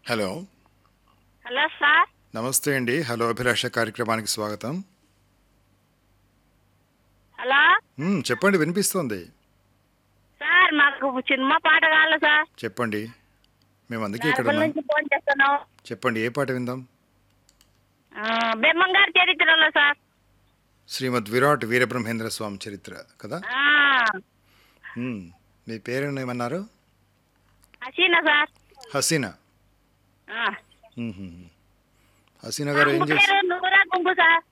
Hello hello sir నమస్తే అండి hello అభిలాష కార్యక్రమానికి స్వాగతం హలో మ్మ్, చెప్పండి వినిపిస్తోంది సార్ మాకు సినిమా పాట కావాలి సార్ చెప్పండి మేము అందుకే ఇక్కడ నరపల ఉన్నాం నుంచి ఫోన్ చేస్తున్నాం చెప్పండి ఏ పాట విందాం ఆ, బెమ్మంగారి చరిత్రలో సార్ శ్రీమద్ విరాట్ వీరబ్రహ్మేంద్ర స్వామి చరిత్ర కదా ఆ, మ్మ్, మీ పేరు ఏమన్నారు హసీనా సార్ హసీనా ఆ. మ్మ్, మ్మ్, మ్మ్. హసీనా గారు ఏం గుంపు చేసి పేరు నూరా గుంపు సార్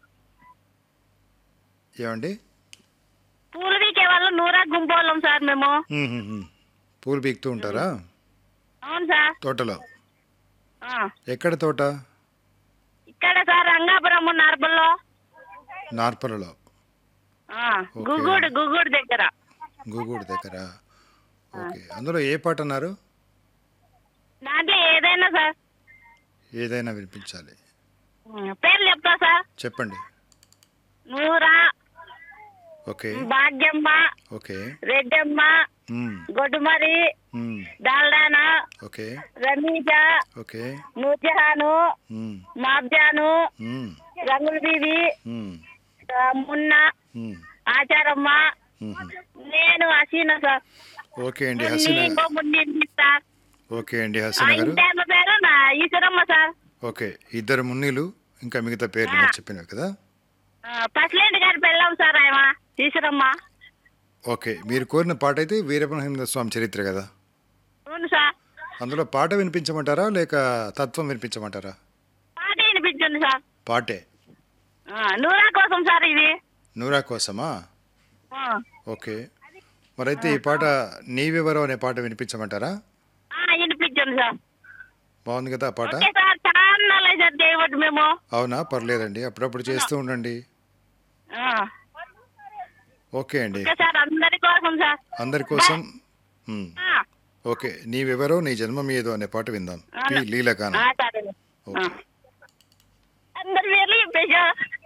ఏమండి పూలు వీకే వాళ్ళు నూరా గుంపు వాళ్ళం సార్ మేము మ్మ్, మ్మ్, మ్మ్. పూలు పీకుతూ ఉంటారా అవును సార్ తోటలో ఆ. ఎక్కడ తోట ఇక్కడ సార్ రంగాపురం నరపల్లో నార్పలలో ఆ, గుగుడు గుగుడు దగ్గర గూగూడు దగ్గర ఓకే అందులో ఏ పాట అన్నారు దాంట్లో ఏదైనా సార్ ఏదైనా వినిపించాలి ఉమ్, పేర్లు చెప్తా సార్ చెప్పండి నూరా ఓకే భాగ్యమ్మ ఓకే రెడ్డమ్మ మ్మ్, గొడ్డుమరి మ్మ్, దాల్డానా ఓకే రమీజా ఓకే నూర్జహాను మ్మ్, మాబ్జాను మ్మ్, రంగుల బీబీ మ్మ్, ఆ, మున్న మ్మ్, ఆచారమ్మ మ్మ్. నేను హసీనా సార్ ఓకే అండి మున్ని హసీనా ఇంకో మున్ని ఉంది సార్ ఓకే అండి ఆ హసీనా గారు ఇంటి ఆమె పేరు నా ఈశ్వరమ్మ సార్ ఓకే ఇద్దరు మున్నీలు ఇంకా మిగతా పేర్లు మీరు చెప్పినవి కదా ప్రెసిడెంట్ గారి పెళ్ళాం సార్ ఆయన ఈశ్వరమ్మ ఓకే మీరు కోరిన పాట అయితే వీరబ్రహ్మేంద్ర స్వామి చరిత్ర కదా అవును సార్ అందులో పాట వినిపించమంటారా లేక తత్వం వినిపించమంటారా పాట వినిపించండి సార్ పాటే ఆ, నూరా కోసం సార్ ఇది నూరా కోసమా ఆ, ఓకే మరైతే ఈ పాట నీవెవరో అనే పాట వినిపించమంటారా ఆ, వినిపించండి సార్ బాగుంది కదా ఆ పాట ఓకే సార్ చాలా సార్ చేయబట్టి మేము అవునా పర్లేదండి అప్పుడప్పుడు చేస్తూ ఉండండి ఆ, ఓకే అండి ఓకే సార్ అందరి కోసం సార్ అందరి కోసం మ్, ఆ, ఓకే నీవెవరో నీ జన్మం ఏదో అనే పాట విందాం పి లీలగానం ఆ, సరే ఓకే అందరి పేర్లు చెప్పేసా